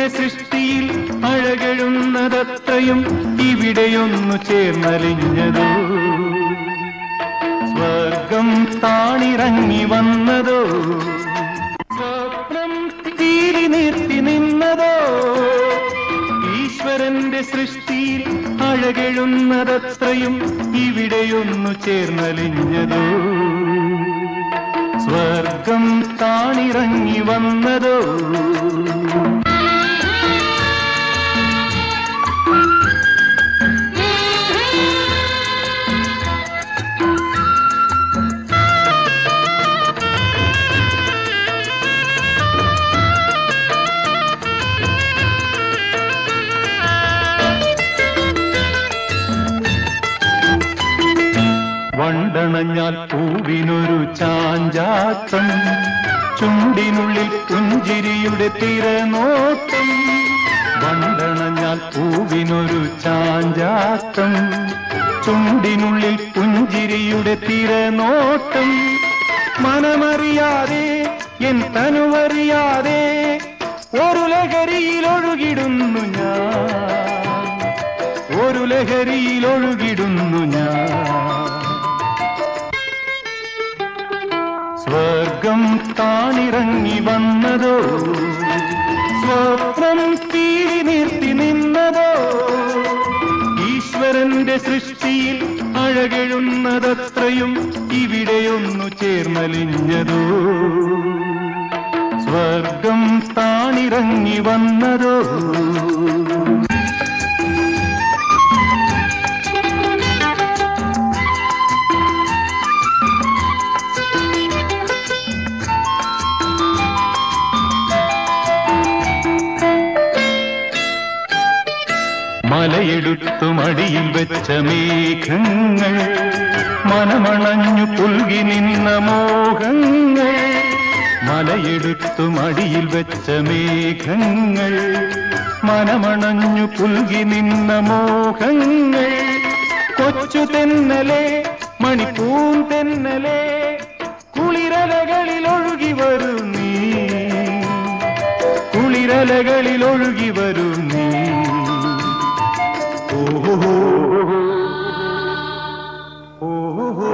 ഈശ്വരന്റെ സൃഷ്ടിയിൽ അഴകഴുന്നതത്രയും ഇവിടെയൊന്നു ചേർന്നലിഞ്ഞതോ സ്വർഗം താണിറങ്ങി വന്നതോ സ്വപ്നം തീരി നിർത്തി നിന്നതോ ഈശ്വരന്റെ സൃഷ്ടിയിൽ അഴകെഴുന്നതത്രയും ഇവിടെയൊന്നു ചേർന്നലിഞ്ഞതോ സ്വർഗം താണിറങ്ങി വന്നതോ വണ്ടണഞ്ഞാൽ പൂവിനൊരു ചാഞ്ചാട്ടം ചുണ്ടിനുള്ളിൽ പുഞ്ചിരിയുടെ തിരനോട്ടം വണ്ടണഞ്ഞാൽ പൂവിനൊരു ചാഞ്ചാട്ടം ചുണ്ടിനുള്ളിൽ പുഞ്ചിരിയുടെ തിരനോട്ടം മനമറിയാതെ എൻ തനുവറിയാതെ ഒരു ലഹരിയിൽ ഒഴുകിടുന്നു ഞാൻ ഒരു ലഹരിയിൽ ഒഴുകിടുന്നു ഞാൻ സ്വർഗം താണിറങ്ങി വന്നതോ സ്വപ്നം തീരി നിർത്തി നിന്നതോ ഈശ്വരന്റെ സൃഷ്ടിയിൽ അഴകെഴുന്നതത്രയും ഇവിടെയൊന്നു ചേർന്നലിഞ്ഞതോ സ്വർഗം താണിറങ്ങി വന്നതോ മലയെടുത്തു മടിയിൽ വെച്ച മേഘങ്ങൾ മനമണഞ്ഞു പുൽകി നിന്ന മോഹങ്ങൾ മലയെടുത്തു മടിയിൽ വെച്ച മേഘങ്ങൾ മനമണഞ്ഞു പുൽകി നിന്ന മോഹങ്ങൾ കൊച്ചു തെന്നലെ മണിപ്പൂൻ തെന്നലെ കുളിരലകളിൽ ഒഴുകി വരൂ നീ കുളിരലകളിൽ ഒഴുകി വരൂ നീ ഓഹോ ഓഹോ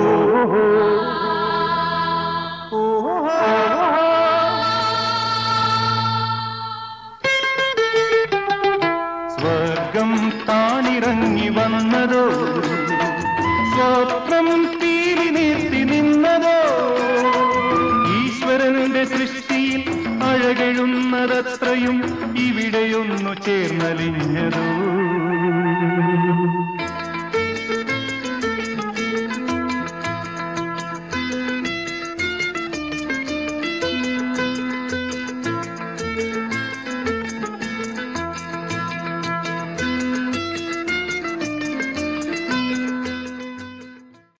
സ്വർഗം താണിറങ്ങി വന്നതോ സ്വപ്നം തീരി നിർത്തി നിന്നതോ ഈശ്വരന്റെ സൃഷ്ടിയിൽ അഴകെഴുന്നതത്രയും ഇവിടെയൊന്നു ചേർന്നലിഞ്ഞതോ